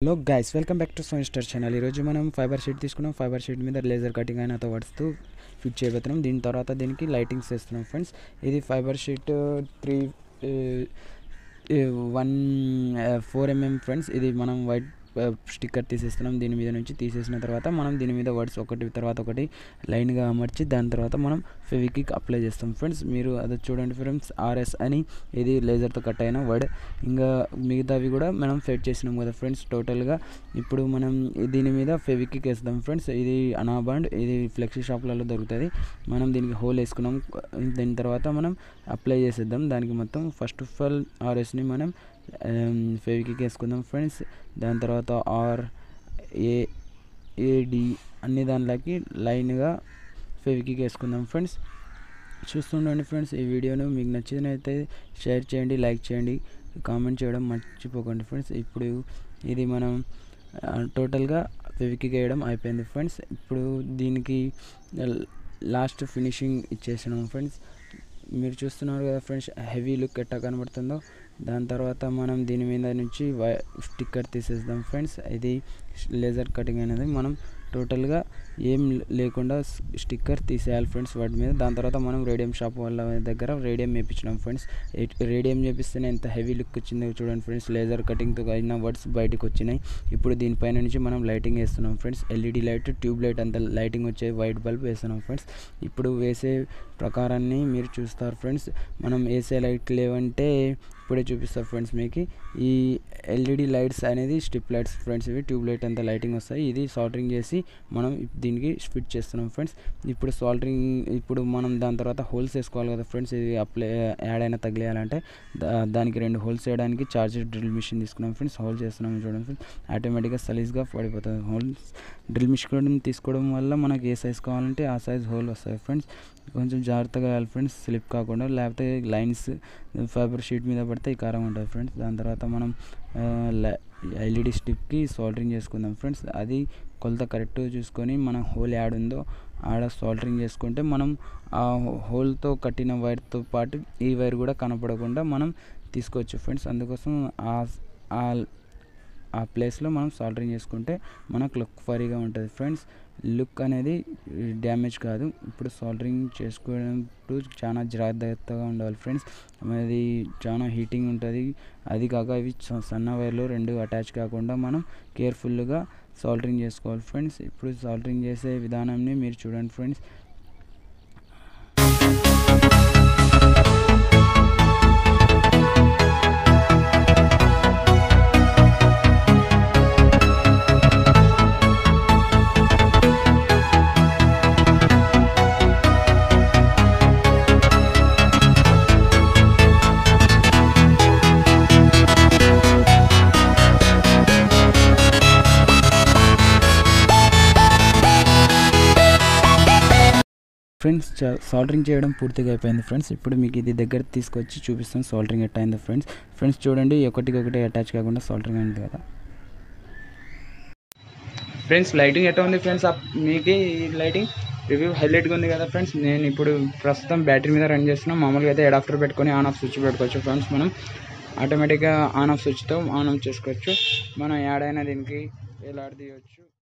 hello guys welcome back to Sun Star channel ఈరోజు మనం fibre sheet తీసుకున్నాం fibre sheet మీద లేజర్ కటింగ్ అయినతో వడుస్తూ ఫిట్ చేయబోతున్నాం దీని తర్వాత దీనికి లైటింగ్స్ వేస్తున్నాం ఫ్రెండ్స్ ఇది fibre sheet three one four mm friends ఇది మనం వైట్ స్టిక్కర్ తీసేస్తున్నాం దీని మీద నుంచి తీసేసిన తర్వాత మనం దీని మీద వర్డ్స్ ఒకటి తర్వాత ఒకటి లైన్గా అమర్చి దాని తర్వాత మనం ఫెవికిక్ అప్లై చేస్తాం ఫ్రెండ్స్ మీరు అది చూడండి ఫ్రెండ్స్ ఆర్ఎస్ అని ఇది లేజర్తో కట్ అయిన వర్డ్ ఇంకా మిగతావి కూడా మనం ఫెడ్ చేసినాం కదా ఫ్రెండ్స్ టోటల్గా ఇప్పుడు మనం దీని మీద ఫెవికిక్ వేస్తాం ఫ్రెండ్స్ ఇది అనాబాండ్ ఇది ఫ్లెక్సీ షాప్లలో దొరుకుతుంది మనం దీనికి హోల్ వేసుకున్నాం దీని తర్వాత మనం అప్లై చేసేద్దాం దానికి మొత్తం ఫస్ట్ ఆఫ్ ఆల్ ఆర్ఎస్ని మనం ఫెవికిక్ వేసుకుందాం ఫ్రెండ్స్ దాని తర్వాత ఆర్ ఏ ఏడి అన్ని దానిలోకి లైన్గా ఫెవికిక్ వేసుకుందాం ఫ్రెండ్స్ చూస్తుండండి ఫ్రెండ్స్ ఈ వీడియోను మీకు నచ్చినైతే షేర్ చేయండి లైక్ చేయండి కామెంట్ చేయడం మర్చిపోకండి ఫ్రెండ్స్ ఇప్పుడు ఇది మనం టోటల్గా ఫెవికిక్ వేయడం అయిపోయింది ఫ్రెండ్స్ ఇప్పుడు దీనికి లాస్ట్ ఫినిషింగ్ ఇచ్చేసినాం ఫ్రెండ్స్ మీరు చూస్తున్నారు కదా ఫ్రెండ్స్ హెవీ లుక్ ఎట్టా కనబడుతుందో దాని తర్వాత మనం దీని మీద నుంచి స్టిక్కర్ తీసేద్దాం ఫ్రెండ్స్ ఇది లేజర్ కటింగ్ అనేది మనం టోటల్గా ఏం లేకుండా స్టిక్కర్ తీసేయాలి ఫ్రెండ్స్ వాటి మీద దాని తర్వాత మనం రేడియం షాప్ వాళ్ళ దగ్గర రేడియం వేయించినాం ఫ్రెండ్స్ రేడియం చేపిస్తేనే ఎంత హెవీ లుక్ వచ్చిందో చూడండి ఫ్రెండ్స్ లేజర్ కటింగ్తో అయిన వర్డ్స్ బయటకు వచ్చినాయి ఇప్పుడు దీనిపైన నుంచి మనం లైటింగ్ వేస్తున్నాం friends LED light tube light అంత లైటింగ్ వచ్చే వైట్ బల్బ్ వేస్తున్నాం ఫ్రెండ్స్ ఇప్పుడు వేసే ప్రకారాన్ని మీరు చూస్తారు ఫ్రెండ్స్ మనం వేసే లైట్ లేవంటే ఇప్పుడే చూపిస్తా ఫ్రెండ్స్ మీకు ఈ ఎల్ఈడి లైట్స్ అనేది స్ట్రిప్ లైట్స్ ఫ్రెండ్స్ ఇవి ట్యూబ్ లైట్ అంతా లైటింగ్ వస్తాయి ఇది సాల్టరింగ్ చేసి మనం దీనికి ఫిట్ చేస్తున్నాం ఫ్రెండ్స్ ఇప్పుడు సాల్టరింగ్ ఇప్పుడు మనం దాని తర్వాత హోల్స్ వేసుకోవాలి కదా ఫ్రెండ్స్ ఇది అప్లై యాడ్ అయినా తగిలేయాలంటే దానికి రెండు హోల్స్ వేయడానికి చార్జర్ డ్రిల్ మిషన్ తీసుకున్నాం ఫ్రెండ్స్ హోల్ చేస్తున్నాం చూడండి ఫ్రెండ్స్ ఆటోమేటిక్గా సలీజ్గా పడిపోతుంది హోల్స్ డ్రిల్ మిషన్ తీసుకోవడం వల్ల మనకి ఏ సైజ్ కావాలంటే ఆ సైజ్ హోల్ వస్తాయి ఫ్రెండ్స్ కొంచెం జాగ్రత్తగా వేయాలి ఫ్రెండ్స్ స్లిప్ కాకుండా లేకపోతే లైన్స్ ఫైబర్ షీట్ మీద పడితే ఈ కారం ఉంటుంది ఫ్రెండ్స్ దాని తర్వాత మనం ఎల్ఈడి స్టిప్కి సాల్టరింగ్ చేసుకుందాం ఫ్రెండ్స్ అది కొలత కరెక్ట్గా చూసుకొని మనం హోల్ యాడ్ ఉందో ఆడ సాల్టరింగ్ చేసుకుంటే మనం ఆ హోల్తో కట్టిన వైర్తో పాటు ఈ వైర్ కూడా కనపడకుండా మనం తీసుకోవచ్చు ఫ్రెండ్స్ అందుకోసం ఆ ఆ ప్లేస్లో మనం సాల్టరింగ్ చేసుకుంటే మనకు లుక్ ఫరీగా ఉంటుంది ఫ్రెండ్స్ లుక్ అనేది డ్యామేజ్ కాదు ఇప్పుడు సాల్టరింగ్ చేసుకోవడం చాలా జాగ్రత్తగా ఉండాలి ఫ్రెండ్స్ అది చాలా హీటింగ్ ఉంటుంది అది కాక ఇవి సన్న వైర్లు రెండు అటాచ్ కాకుండా మనం కేర్ఫుల్గా సాల్టరింగ్ చేసుకోవాలి ఫ్రెండ్స్ ఇప్పుడు సాల్టరింగ్ చేసే విధానాన్ని మీరు చూడండి ఫ్రెండ్స్ ఫ్రెండ్స్ సాల్టరింగ్ చేయడం పూర్తిగా అయిపోయింది ఫ్రెండ్స్ ఇప్పుడు మీకు ఇది దగ్గర తీసుకొచ్చి చూపిస్తాను సాల్టరింగ్ ఎట్ అయింది ఫ్రెండ్స్ ఫ్రెండ్స్ చూడండి ఒకటికి ఒకటి అటాచ్ కాకుండా సాల్టరింగ్ అయింది కదా ఫ్రెండ్స్ లైటింగ్ ఎట్లా ఉంది ఫ్రెండ్స్ మీకు ఈ లైటింగ్ రివ్యూ హైలైట్గా ఉంది కదా ఫ్రెండ్స్ నేను ఇప్పుడు ప్రస్తుతం బ్యాటరీ మీద రన్ చేస్తున్నాం మామూలుగా అయితే అడాప్టర్ పెట్టుకొని ఆన్ ఆఫ్ స్విచ్ పెట్టుకోవచ్చు ఫ్రెండ్స్ మనం ఆటోమేటిక్గా ఆన్ ఆఫ్ స్విచ్తో ఆన్ ఆఫ్ చేసుకోవచ్చు మనం యాడ్ అయినా దీనికి ఎలా తీయవచ్చు